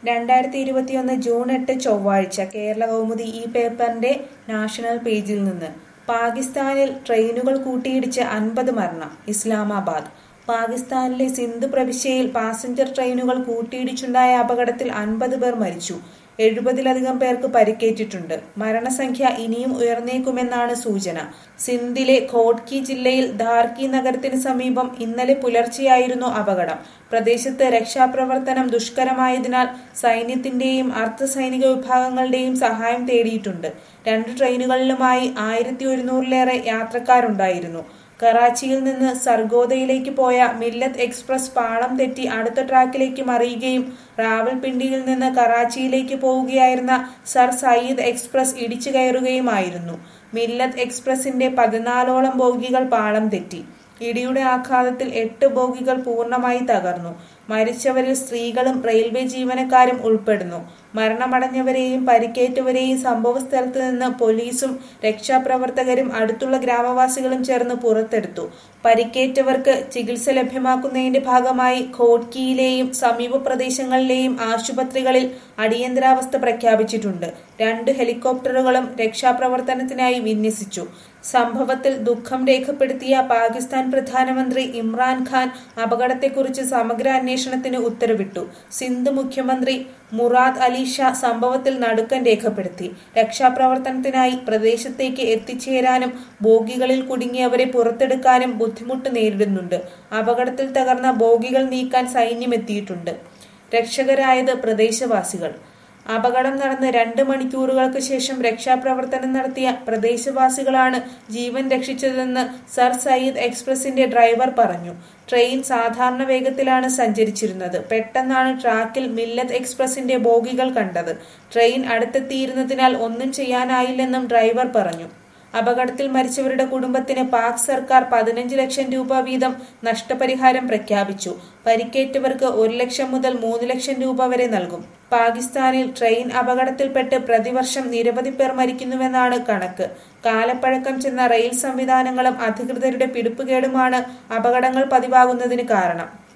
രണ്ടായിരത്തി ഇരുപത്തിയൊന്ന് ജൂൺ എട്ട് ചൊവ്വാഴ്ച കേരള കൗമുദി ഈ പേപ്പറിന്റെ നാഷണൽ പേജിൽ നിന്ന് പാകിസ്ഥാനിൽ ട്രെയിനുകൾ കൂട്ടിയിടിച്ച് അൻപത് മരണം ഇസ്ലാമാബാദ് പാകിസ്ഥാനിലെ സിന്ധു പ്രവിശ്യയിൽ പാസഞ്ചർ ട്രെയിനുകൾ കൂട്ടിയിടിച്ചുണ്ടായ അപകടത്തിൽ അൻപത് പേർ മരിച്ചു എഴുപതിലധികം പേർക്ക് പരിക്കേറ്റിട്ടുണ്ട് മരണസംഖ്യ ഇനിയും ഉയർന്നേക്കുമെന്നാണ് സൂചന സിന്ധിലെ ഖോഡ്കി ജില്ലയിൽ ധാർക്കി നഗരത്തിന് സമീപം ഇന്നലെ പുലർച്ചെയായിരുന്നു അപകടം പ്രദേശത്ത് രക്ഷാപ്രവർത്തനം ദുഷ്കരമായതിനാൽ സൈന്യത്തിന്റെയും അർദ്ധ സൈനിക വിഭാഗങ്ങളുടെയും സഹായം തേടിയിട്ടുണ്ട് രണ്ട് ട്രെയിനുകളിലുമായി ആയിരത്തി ഒരുന്നൂറിലേറെ യാത്രക്കാരുണ്ടായിരുന്നു കറാച്ചിയിൽ നിന്ന് സർഗോദയിലേക്ക് പോയ മില്ലത്ത് എക്സ്പ്രസ് പാളം തെറ്റി അടുത്ത ട്രാക്കിലേക്ക് മറിയുകയും റാവൽപിണ്ടിയിൽ നിന്ന് കറാച്ചിയിലേക്ക് പോവുകയായിരുന്ന സർ സയ്യിദ് എക്സ്പ്രസ് ഇടിച്ചു കയറുകയുമായിരുന്നു മില്ലത്ത് എക്സ്പ്രസിന്റെ പതിനാലോളം ബോഗികൾ പാളം തെറ്റി ഇടിയുടെ ആഘാതത്തിൽ എട്ട് ബോഗികൾ പൂർണ്ണമായി തകർന്നു മരിച്ചവരിൽ സ്ത്രീകളും റെയിൽവേ ജീവനക്കാരും ഉൾപ്പെടുന്നു മരണമടഞ്ഞവരെയും പരിക്കേറ്റവരെയും സംഭവ സ്ഥലത്ത് നിന്ന് പോലീസും രക്ഷാപ്രവർത്തകരും അടുത്തുള്ള ഗ്രാമവാസികളും ചേർന്ന് പുറത്തെടുത്തു പരിക്കേറ്റവർക്ക് ചികിത്സ ലഭ്യമാക്കുന്നതിന്റെ ഭാഗമായി ഖോഡ്കിയിലെയും സമീപ പ്രദേശങ്ങളിലെയും ആശുപത്രികളിൽ അടിയന്തരാവസ്ഥ പ്രഖ്യാപിച്ചിട്ടുണ്ട് രണ്ട് ഹെലികോപ്റ്ററുകളും രക്ഷാപ്രവർത്തനത്തിനായി വിന്യസിച്ചു സംഭവത്തിൽ ദുഃഖം രേഖപ്പെടുത്തിയ പാകിസ്ഥാൻ പ്രധാനമന്ത്രി ഇമ്രാൻഖാൻ അപകടത്തെക്കുറിച്ച് സമഗ്ര അന്വേഷണത്തിന് ഉത്തരവിട്ടു സിന്ധ് മുഖ്യമന്ത്രി മുറാദ് അലി ഷാ സംഭവത്തിൽ നടുക്കം രേഖപ്പെടുത്തി രക്ഷാപ്രവർത്തനത്തിനായി പ്രദേശത്തേക്ക് എത്തിച്ചേരാനും ബോഗികളിൽ കുടുങ്ങിയവരെ പുറത്തെടുക്കാനും ബുദ്ധിമുട്ട് നേരിടുന്നുണ്ട് അപകടത്തിൽ തകർന്ന ബോഗികൾ നീക്കാൻ സൈന്യമെത്തിയിട്ടുണ്ട് രക്ഷകരായത് പ്രദേശവാസികൾ അപകടം നടന്ന് രണ്ട് മണിക്കൂറുകൾക്ക് ശേഷം രക്ഷാപ്രവർത്തനം നടത്തിയ പ്രദേശവാസികളാണ് ജീവൻ രക്ഷിച്ചതെന്ന് സർ സയ്യിദ് എക്സ്പ്രസിന്റെ ഡ്രൈവർ പറഞ്ഞു ട്രെയിൻ സാധാരണ വേഗത്തിലാണ് സഞ്ചരിച്ചിരുന്നത് പെട്ടെന്നാണ് ട്രാക്കിൽ മില്ലത്ത് എക്സ്പ്രസിന്റെ ബോഗികൾ കണ്ടത് ട്രെയിൻ അടുത്തെത്തിയിരുന്നതിനാൽ ഒന്നും ചെയ്യാനായില്ലെന്നും ഡ്രൈവർ പറഞ്ഞു അപകടത്തിൽ മരിച്ചവരുടെ കുടുംബത്തിന് പാക് സർക്കാർ പതിനഞ്ച് ലക്ഷം രൂപ വീതം നഷ്ടപരിഹാരം പ്രഖ്യാപിച്ചു പരിക്കേറ്റവർക്ക് ഒരു ലക്ഷം മുതൽ മൂന്ന് ലക്ഷം രൂപ വരെ നൽകും പാകിസ്ഥാനിൽ ട്രെയിൻ അപകടത്തിൽപ്പെട്ട് പ്രതിവർഷം നിരവധി പേർ മരിക്കുന്നുവെന്നാണ് കണക്ക് കാലപ്പഴക്കം ചെന്ന റെയിൽ സംവിധാനങ്ങളും അധികൃതരുടെ പിടിപ്പുകേടുമാണ് അപകടങ്ങൾ പതിവാകുന്നതിന് കാരണം